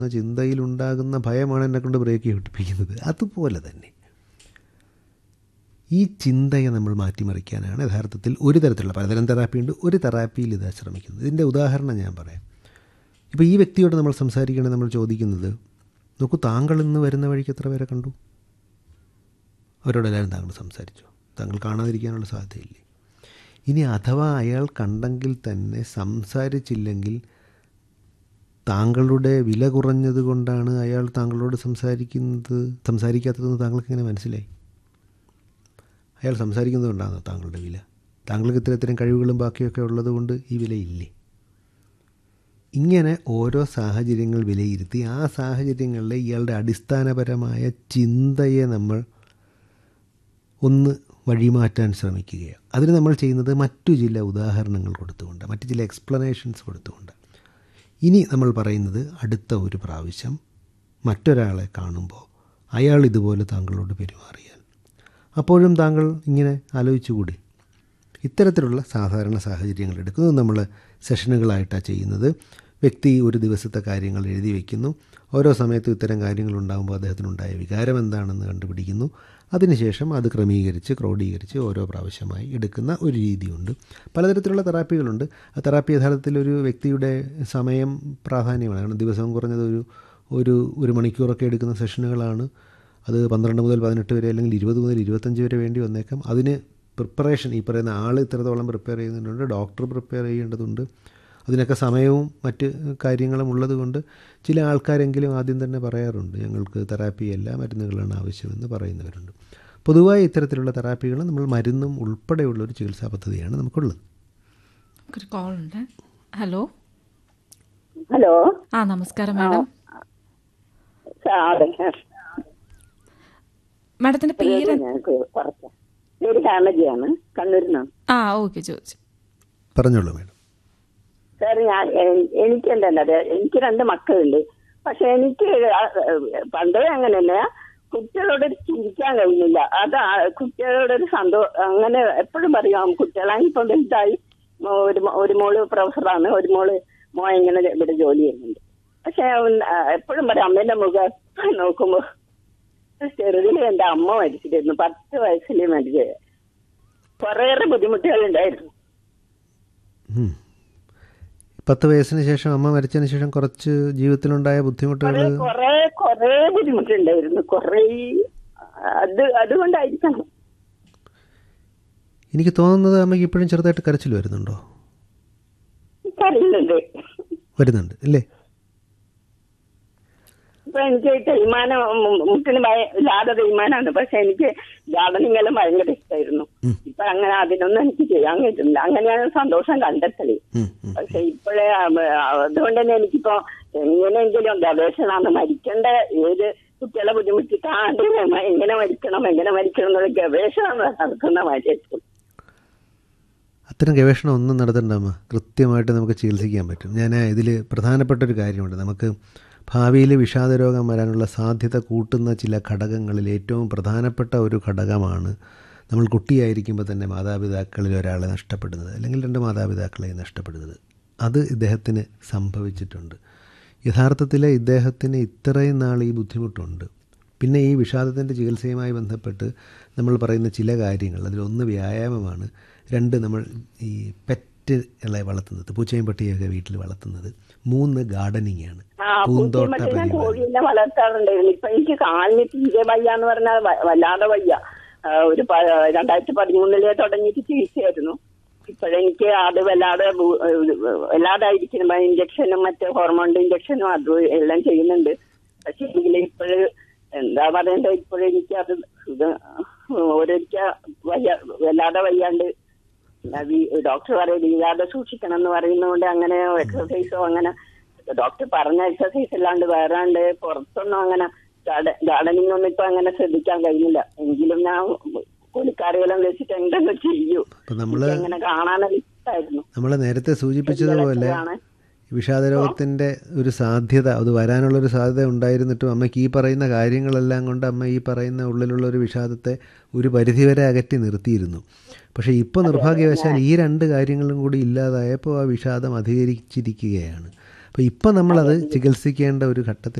ചിന്തയിലുണ്ടാകുന്ന ഭയമാണ് എന്നെ കൊണ്ട് ബ്രേക്ക് ചെയ്യിപ്പിക്കുന്നത് അതുപോലെ തന്നെ ഈ ചിന്തയെ നമ്മൾ മാറ്റിമറിക്കാനാണ് യഥാർത്ഥത്തിൽ ഒരു തരത്തിലുള്ള പലതരം തെറാപ്പി ഉണ്ട് ഒരു തെറാപ്പിയിൽ ഇത് ശ്രമിക്കുന്നത് ഇതിൻ്റെ ഉദാഹരണം ഞാൻ പറയാം ഇപ്പോൾ ഈ വ്യക്തിയോട് നമ്മൾ സംസാരിക്കണമെങ്കിൽ നമ്മൾ ചോദിക്കുന്നത് നോക്കൂ താങ്കൾ ഇന്ന് വരുന്ന വഴിക്ക് എത്ര പേരെ കണ്ടു അവരോടെല്ലാവരും താങ്കൾ സംസാരിച്ചു താങ്കൾ കാണാതിരിക്കാനുള്ള സാധ്യതയില്ലേ ഇനി അഥവാ അയാൾ കണ്ടെങ്കിൽ തന്നെ സംസാരിച്ചില്ലെങ്കിൽ താങ്കളുടെ വില കുറഞ്ഞത് കൊണ്ടാണ് അയാൾ താങ്കളോട് സംസാരിക്കുന്നത് സംസാരിക്കാത്തതെന്ന് താങ്കൾക്ക് എങ്ങനെ മനസ്സിലായി അയാൾ സംസാരിക്കുന്നത് കൊണ്ടാണ് താങ്കളുടെ വില താങ്കൾക്ക് ഇത്തരത്തിലും കഴിവുകളും ബാക്കിയൊക്കെ ഉള്ളത് കൊണ്ട് ഈ വിലയില്ലേ ഇങ്ങനെ ഓരോ സാഹചര്യങ്ങൾ വിലയിരുത്തി ആ സാഹചര്യങ്ങളിലെ ഇയാളുടെ അടിസ്ഥാനപരമായ ചിന്തയെ നമ്മൾ ഒന്ന് വഴിമാറ്റാൻ ശ്രമിക്കുകയാണ് അതിന് നമ്മൾ ചെയ്യുന്നത് മറ്റു ചില ഉദാഹരണങ്ങൾ കൊടുത്തുകൊണ്ട് മറ്റു ചില എക്സ്പ്ലനേഷൻസ് കൊടുത്തുകൊണ്ട് ഇനി നമ്മൾ പറയുന്നത് അടുത്ത ഒരു പ്രാവശ്യം മറ്റൊരാളെ കാണുമ്പോൾ അയാൾ ഇതുപോലെ താങ്കളോട് പെരുമാറിയാൽ അപ്പോഴും താങ്കൾ ഇങ്ങനെ ആലോചിച്ചുകൂടി ഇത്തരത്തിലുള്ള സാധാരണ സാഹചര്യങ്ങൾ എടുക്കുന്നത് നമ്മൾ സെഷനുകളായിട്ടാണ് ചെയ്യുന്നത് വ്യക്തി ഒരു ദിവസത്തെ കാര്യങ്ങൾ എഴുതി വയ്ക്കുന്നു ഓരോ സമയത്തും ഇത്തരം കാര്യങ്ങളുണ്ടാകുമ്പോൾ അദ്ദേഹത്തിനുണ്ടായ വികാരം എന്താണെന്ന് കണ്ടുപിടിക്കുന്നു അതിനുശേഷം അത് ക്രമീകരിച്ച് ക്രോഡീകരിച്ച് ഓരോ പ്രാവശ്യമായി എടുക്കുന്ന ഒരു രീതിയുണ്ട് പലതരത്തിലുള്ള തെറാപ്പികളുണ്ട് ആ തെറാപ്പി യഥാർത്ഥത്തിൽ ഒരു വ്യക്തിയുടെ സമയം പ്രാധാന്യമാണ് കാരണം ദിവസം കുറഞ്ഞത് ഒരു ഒരു ഒരു മണിക്കൂറൊക്കെ എടുക്കുന്ന സെഷനുകളാണ് അത് പന്ത്രണ്ട് മുതൽ പതിനെട്ട് വരെ അല്ലെങ്കിൽ ഇരുപത് മുതൽ ഇരുപത്തഞ്ച് വരെ വേണ്ടി വന്നേക്കാം അതിന് പ്രിപ്പറേഷൻ ഈ പറയുന്ന ആൾ ഇത്രത്തോളം പ്രിപ്പയർ ചെയ്യുന്നുണ്ട് ഡോക്ടർ പ്രിപ്പയർ ചെയ്യേണ്ടതുണ്ട് അതിനൊക്കെ സമയവും മറ്റ് കാര്യങ്ങളും ഉള്ളത് കൊണ്ട് ചില ആൾക്കാരെങ്കിലും ആദ്യം തന്നെ പറയാറുണ്ട് ഞങ്ങൾക്ക് തെറാപ്പി എല്ലാ മരുന്നുകളാണ് ആവശ്യമെന്ന് പറയുന്നവരുണ്ട് പൊതുവായി ഇത്തരത്തിലുള്ള തെറാപ്പികൾ നമ്മൾ മരുന്നും ഉൾപ്പെടെയുള്ള ഒരു ചികിത്സാ പദ്ധതിയാണ് നമുക്കുള്ളത് നമുക്കൊരു കോൾ ഉണ്ട് ഹലോ ഹലോ ആ നമസ്കാരം മാഡം അതെ മാഡത്തിന്റെ പേര് ഞങ്ങൾക്ക് കുറച്ച് പേര് ഹാമജിയാണ് കണ്ണൂരിൽ നിന്ന് ആ ഓക്കെ ചോദിച്ചു പറഞ്ഞോളൂ മേഡം സാർ ഞാൻ എ- എനിക്കെന്തല്ല എനിക്ക് രണ്ട് മക്കളുണ്ട് പക്ഷെ എനിക്ക് ആ- പണ്ടേ അങ്ങനെയല്ല കുട്ടികളോട് ചിരിക്കാൻ കഴിയുന്നില്ല അത് ആ- കുട്ടികളോടൊരു സന്തോഷം അങ്ങനെ എപ്പോഴും പറയാം കുട്ടികളാണ് ഇപ്പം വലുതായി മോ- ഒരു മോ- ഒരു മോള് പ്രൊഫസറാണ് ഒരു മോള് മോ ഇങ്ങനെ ഇവിടെ ജോലി ചെയ്യുന്നുണ്ട് പക്ഷെ എപ്പോഴും പറയാം അമ്മേന്റെ മുഖം നോക്കുമ്പോ ചെറുതിൽ എന്റെ അമ്മ മരിച്ചിരുന്നു പത്ത് വയസ്സിൽ മരിച്ചത് കുറേയേറെ ബുദ്ധിമുട്ടുകൾ ഉണ്ടായിരുന്നു ഉം. പത്ത് വയസ്സിന് ശേഷം അമ്മ മരിച്ചതിന് ശേഷം കുറച്ച് ജീവിതത്തിലുണ്ടായ ബുദ്ധിമുട്ടുകൾ കൊറേ കൊറേ കൊറേ ബുദ്ധിമുട്ടുണ്ടായിരുന്നു കൊറേ അത് അതുകൊണ്ടായിരിക്കണം എനിക്ക് തോന്നുന്നത് അമ്മയ്ക്ക് ഇപ്പോഴും ചെറുതായിട്ട് കരച്ചിൽ വരുന്നുണ്ടോ കരയുന്നുണ്ട് വരുന്നുണ്ട് അല്ലേ ഇപ്പൊ എനിക്ക് തേയ്മാനം മു- മുട്ടിന് ഭയ ഇല്ലാതെ തേയ്മാനാണ് പക്ഷെ എനിക്ക് ഗാർഡനിങ് എല്ലാം ഭയങ്കര ഇഷ്ടമായിരുന്നു ഇപ്പൊ അങ്ങനെ അതിനൊന്നും എനിക്ക് ചെയ്യാൻ പറ്റുന്നില്ല അങ്ങനെയാണ് സന്തോഷം കണ്ടെത്തല് ഉം, ഉം. പക്ഷെ ഇപ്പോഴേ അതുകൊണ്ട് തന്നെ എനിക്കിപ്പോ എങ്ങനെയെങ്കിലും ഗവേഷണമാണ് മരിക്കേണ്ട ഏത് കുട്ടികളെ ബുദ്ധിമുട്ടിക്കാണ്ട് എങ്ങനെ മരിക്കണം എങ്ങനെ മരിക്കണം എന്നുള്ള ഗവേഷണം നടത്തുന്ന മാറ്റിയെത്തും അത്തരം ഗവേഷണം ഒന്നും നടത്തണ്ട അമ്മ കൃത്യമായിട്ട് നമുക്ക് ചികിത്സിക്കാൻ പറ്റും ഞാൻ ഇതിൽ പ്രധാനപ്പെട്ട ഒരു കാര്യമുണ്ട് നമുക്ക് ഭാവിയിൽ വിഷാദരോഗം വരാനുള്ള സാധ്യത കൂട്ടുന്ന ചില ഘടകങ്ങളിൽ ഏറ്റവും പ്രധാനപ്പെട്ട ഒരു ഘടകമാണ് നമ്മൾ കുട്ടിയായിരിക്കുമ്പോൾ തന്നെ മാതാപിതാക്കളിൽ ഒരാളെ നഷ്ടപ്പെടുന്നത് അല്ലെങ്കിൽ രണ്ട് മാതാപിതാക്കളെ നഷ്ടപ്പെടുന്നത് അത് ഇദ്ദേഹത്തിന് സംഭവിച്ചിട്ടുണ്ട് യഥാർത്ഥത്തിൽ ഇദ്ദേഹത്തിന് ഇത്രയും നാൾ ഈ ബുദ്ധിമുട്ടുണ്ട് പിന്നെ ഈ വിഷാദത്തിൻ്റെ ചികിത്സയുമായി ബന്ധപ്പെട്ട് നമ്മൾ പറയുന്ന ചില കാര്യങ്ങൾ അതിലൊന്ന് വ്യായാമമാണ് രണ്ട് നമ്മൾ ഈ പെറ്റുകളെ വളർത്തുന്നത് പൂച്ചയും പട്ടിയൊക്കെ വീട്ടിൽ വളർത്തുന്നത് മൂന്ന് ഗാർഡനിങ് ആണ് ആ പൂന്തോട്ട പൂച്ചയും മറ്റും ഞാൻ പരിപാലനം കോഴിയെല്ലാം വളർത്താറുണ്ടായിരുന്നു ഇപ്പൊ എനിക്ക് കാലിന് തീരെ വയ്യ എന്ന് പറഞ്ഞാൽ വ- വല്ലാതെ വയ്യ ആ, ഒരു പ- രണ്ടായിരത്തി പതിമൂന്നിലെ തുടങ്ങിയിട്ട് ചികിത്സയായിരുന്നു ഇപ്പോഴെനിക്ക് അത് വല്ലാതെ ബു- വല്ലാതായിരിക്കും ഇഞ്ചക്ഷനും മറ്റേ ഹോർമോണിന്റെ ഇഞ്ചക്ഷനും അതും എല്ലാം ചെയ്യുന്നുണ്ട് പക്ഷെ എങ്കിൽ ഇപ്പോഴ് എന്താ പറയണ്ടേ ഇപ്പോഴെനിക്ക് അത് ഇത് ഓരോരിക്ക വയ്യ വല്ലാതെ വയ്യാണ്ട് ഡോക്ടർ പറയും വീഴാതെ സൂക്ഷിക്കണം എന്ന് പറയുന്നതുകൊണ്ട് അങ്ങനെ എക്സസൈസോ അങ്ങനെ ഡോക്ടർ പറഞ്ഞ എക്സസൈസ് അല്ലാണ്ട് വേറാണ്ട് പുറത്തൊന്നും അങ്ങനെ ഗാർഡനിങ് ഒന്നും ഇപ്പൊ അങ്ങനെ ശ്രദ്ധിക്കാൻ കഴിയുന്നില്ല എങ്കിലും ഞാൻ കൂലിക്കാരികളും വെച്ചിട്ട് എന്തെങ്കിലും ചെയ്യൂ അപ്പം നമ്മൾ എനിക്ക് അങ്ങനെ കാണാനൊരു ഇഷ്ടമായിരുന്നു നമ്മൾ നേരത്തെ സൂചിപ്പിച്ചതുപോലെ ആണ്. വിഷാദരോഗത്തിൻ്റെ ഒരു സാധ്യത അത് വരാനുള്ളൊരു സാധ്യത ഉണ്ടായിരുന്നിട്ടും അമ്മയ്ക്ക് ഈ പറയുന്ന കാര്യങ്ങളെല്ലാം കൊണ്ട് അമ്മ ഈ പറയുന്ന ഉള്ളിലുള്ള ഒരു വിഷാദത്തെ ഒരു പരിധിവരെ അകറ്റി നിർത്തിയിരുന്നു പക്ഷേ ഇപ്പോൾ നിർഭാഗ്യവശാൽ ഈ രണ്ട് കാര്യങ്ങളും കൂടി ഇല്ലാതായപ്പോൾ ആ വിഷാദം അധികരിച്ചിരിക്കുകയാണ് അപ്പോൾ ഇപ്പം നമ്മളത് ചികിത്സിക്കേണ്ട ഒരു ഘട്ടത്തിൽ